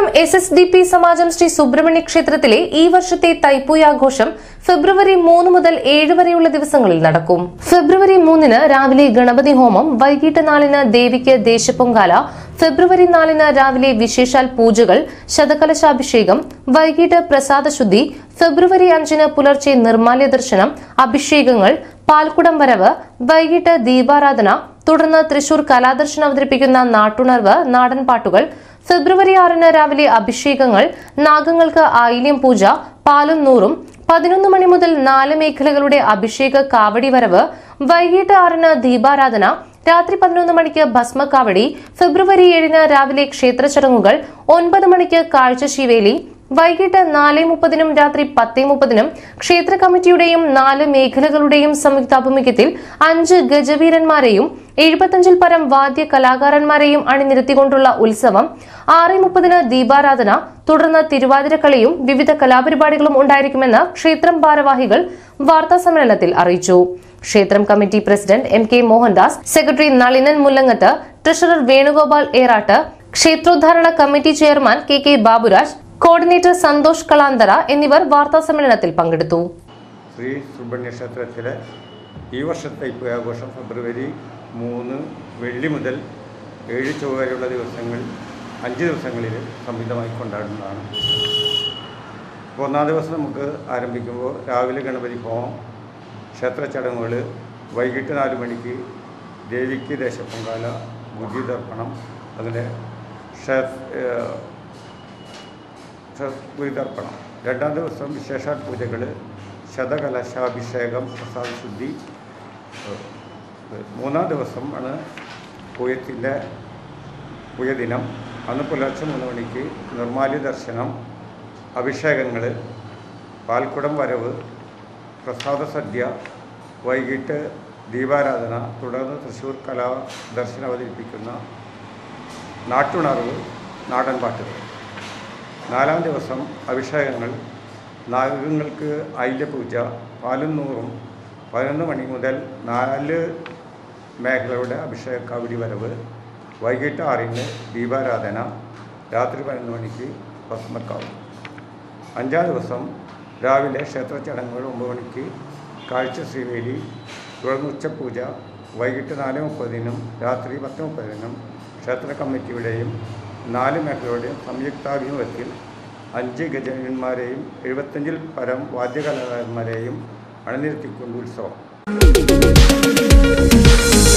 S S D P സമാജം ശ്രീ സുബ്രഹ്മണ്യ ക്ഷേത്രത്തിലെ ഈ വർഷത്തെ തൈപ്പൂയ ആഘോഷം ഫെബ്രുവരി മൂന്ന് മുതൽ ഏഴ് വരെയുള്ള ദിവസങ്ങളിൽ നടക്കും ഫെബ്രുവരി മൂന്നിന് രാവിലെ ഗണപതി ഹോമം വൈകിട്ട് നാലിന് ദേവിക്ക് ദേശപ്പൊങ്കാല ഫെബ്രുവരി നാലിന് രാവിലെ വിശേഷാൽ പൂജകൾ ശതകലശാഭിഷേകം വൈകിട്ട് പ്രസാദശുദ്ധി ഫെബ്രുവരി അഞ്ചിന് പുലർച്ചെ നിർമാല്യ ദർശനം അഭിഷേകങ്ങൾ പാൽക്കുടം വരവ് വൈകിട്ട് ദീപാരാധന തുടർന്ന് തൃശൂർ കലാദർശനം അവതരിപ്പിക്കുന്ന നാട്ടുണർവ് നാടൻ പാട്ടുകൾ ഫെബ്രുവരി ആറിന് രാവിലെ അഭിഷേകങ്ങൾ നാഗങ്ങൾക്ക് ആയില്യം പൂജ പാലും നൂറും പതിനൊന്ന് മണി മുതൽ നാല് മേഖലകളുടെ അഭിഷേക കാവടി വരവ് വൈകിട്ട് ആറിന് ദീപാരാധന രാത്രി പതിനൊന്ന് മണിക്ക് ഭസ്മക്കാവടി ഫെബ്രുവരി ഏഴിന് രാവിലെ ക്ഷേത്ര ചടങ്ങുകൾ ഒൻപത് മണിക്ക് കാഴ്ചശീവേലി വൈകിട്ട് നാല് മുപ്പതിനും രാത്രി പത്ത് മുപ്പതിനും ക്ഷേത്ര കമ്മിറ്റിയുടെയും നാല് മേഖലകളുടെയും സംയുക്താഭിമുഖ്യത്തിൽ അഞ്ച് ഗജവീരന്മാരെയും എഴുപത്തഞ്ചിൽ പരം വാദ്യ കലാകാരന്മാരെയും അണിനിരത്തിക്കൊണ്ടുള്ള ഉത്സവം ആറ് മുപ്പതിന് ദീപാരാധന തുടർന്ന് തിരുവാതിരക്കളിയും വിവിധ കലാപരിപാടികളും ഉണ്ടായിരിക്കുമെന്ന് ക്ഷേത്രം ഭാരവാഹികൾ വാർത്താസമ്മേളനത്തിൽ അറിയിച്ചു ക്ഷേത്രം committee president M K Mohandas secretary Nalinan Mullangath treasurer Venugopal Erattu ക്ഷേത്രോദ്ധാരണ committee chairman K K Baburaj coordinator Santhosh Kalanthara എന്നിവർ വാർത്താസമ്മേളനത്തിൽ പങ്കെടുത്തു ശ്രീ സുബ്രഹ്മണ്യ ക്ഷേത്രത്തിലെ ഈ വർഷത്തെ ഇപ്പോൾ ആഘോഷം ഫെബ്രുവരി മൂന്ന് വെള്ളി മുതൽ ഏഴ് ചൊവ്വ വരെയുള്ള ദിവസങ്ങൾ അഞ്ച് ദിവസങ്ങളിൽ സംവിധമായി കൊണ്ടാടുന്നതാണ് അപ്പോൾ ഒന്നാം ദിവസം നമുക്ക് ആരംഭിക്കുമ്പോൾ രാവിലെ ഗണപതി ഹോമം ക്ഷേത്ര ചടങ്ങുകൾ വൈകിട്ട് നാല് മണിക്ക് ദേവിക്ക് ദേശപ്പൊങ്കാല ബുദ്ധി ദർപ്പണം അങ്ങനെ ക്ഷേ ഏഹ് ഗുരുതർപ്പണം രണ്ടാം ദിവസം വിശേഷാൽ പൂജകൾ ശതകലശാഭിഷേകം പ്രസാദശുദ്ധി ഏഹ് മൂന്നാം ദിവസം ആണ് പൂയത്തിൻ്റെ പൂയദിനം അന്ന് പുലർച്ചെ മൂന്ന് മണിക്ക് നിർമാല്യ ദർശനം അഭിഷേകങ്ങൾ പാൽക്കുടം വരവ് പ്രസാദ സദ്യ വൈകിട്ട് ദീപാരാധന തുടർന്ന് തൃശ്ശൂർ കലാ ദർശനം അവതരിപ്പിക്കുന്ന നാട്ടുണർവ് നാടൻ പാട്ടുകൾ നാലാം ദിവസം അഭിഷേകങ്ങൾ നാഗങ്ങൾക്ക് ഐല്യപൂജ പാലും നൂറും പതിനൊന്ന് മണി മുതൽ നാല് മേഖലയുടെ അഭിഷേക കാവടി വരവ് വൈകിട്ട് ആറിന് ദീപാരാധന രാത്രി പതിനൊന്ന് മണിക്ക് ഭസ്മക്കാവ് അഞ്ചാം ദിവസം രാവിലെ ക്ഷേത്ര ചടങ്ങുകൾ ഒമ്പത് മണിക്ക് കാഴ്ച ശ്രീവേലി തുടർന്ന് ഉച്ചപൂജ വൈകിട്ട് നാല് മുപ്പതിനും രാത്രി പത്ത് മുപ്പതിനും ക്ഷേത്ര കമ്മിറ്റിയുടെയും നാല് മേഖലയുടെയും സംയുക്താഭിമുഖത്തിൽ അഞ്ച് ഗജന്മാരെയും എഴുപത്തഞ്ചിൽ പരം വാദ്യകലാകാരന്മാരെയും അണിനിരത്തിക്കൊണ്ട് ഉത്സവം